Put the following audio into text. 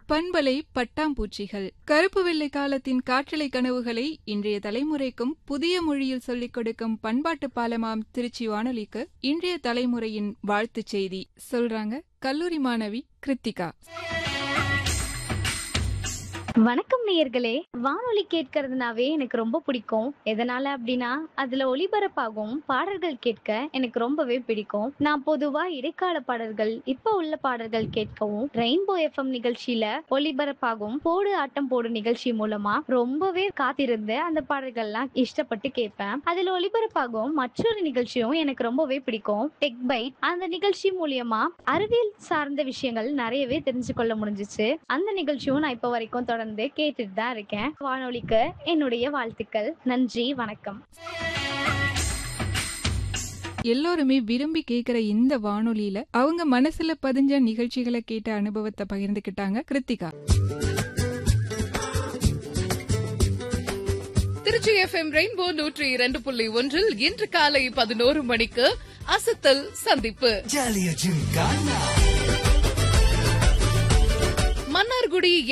பண்பலை பட்டாம்பூச்சிகள் கருப்பு வெள்ளை காலத்தின் காற்றலை கனவுகளை இன்றைய தலைமுறைக்கும் புதிய மொழியில் சொல்லிக் கொடுக்கும் பண்பாட்டு பாலமாம் திருச்சி வானொலிக்கு இன்றைய தலைமுறையின் வாழ்த்துச் செய்தி சொல்றாங்க கல்லூரி மாணவி கிருத்திகா வணக்கம் நேயர்களே வானொலி கேட்கறதுனாவே எனக்கு ரொம்ப பிடிக்கும் எதனால அப்படின்னா அதுல ஒளிபரப்பாகும் பாடல்கள் கேட்க எனக்கு ரொம்பவே பிடிக்கும் நான் பொதுவா இடைக்கால பாடல்கள் இப்ப உள்ள பாடல்கள் கேட்கவும் ரெயின்போ எஃப்எம் நிகழ்ச்சியில ஒளிபரப்பாகும் போடு ஆட்டம் போடு நிகழ்ச்சி மூலமா ரொம்பவே காத்திருந்து அந்த பாடல்கள்லாம் இஷ்டப்பட்டு கேட்பேன் அதுல ஒளிபரப்பாகும் மற்றொரு நிகழ்ச்சியும் எனக்கு ரொம்பவே பிடிக்கும் டெக் பைட் அந்த நிகழ்ச்சி மூலியமா அறிவியல் சார்ந்த விஷயங்கள் நிறையவே தெரிஞ்சு கொள்ள முடிஞ்சுச்சு அந்த நிகழ்ச்சியும் நான் இப்ப வரைக்கும் தொடர்ந்து கேட்டுட்டு தான் இருக்கேன் வானொலிக்கு என்னுடைய வாழ்த்துக்கள் நன்றி வணக்கம் எல்லோருமே விரும்பி கேக்குற இந்த வானொலியில அவங்க மனசுல பதிஞ்ச நிகழ்ச்சிகளை கேட்ட அனுபவத்தை பகிர்ந்துக்கிட்டாங்க கிருத்திகா திருச்சி எஃப்எம் ரெயின்போ நூற்றி இரண்டு புள்ளி ஒன்றில் இன்று காலை பதினோரு மணிக்கு அசத்தல் சந்திப்பு ஜாலியா ஜிம்கானா மன்னார்குடி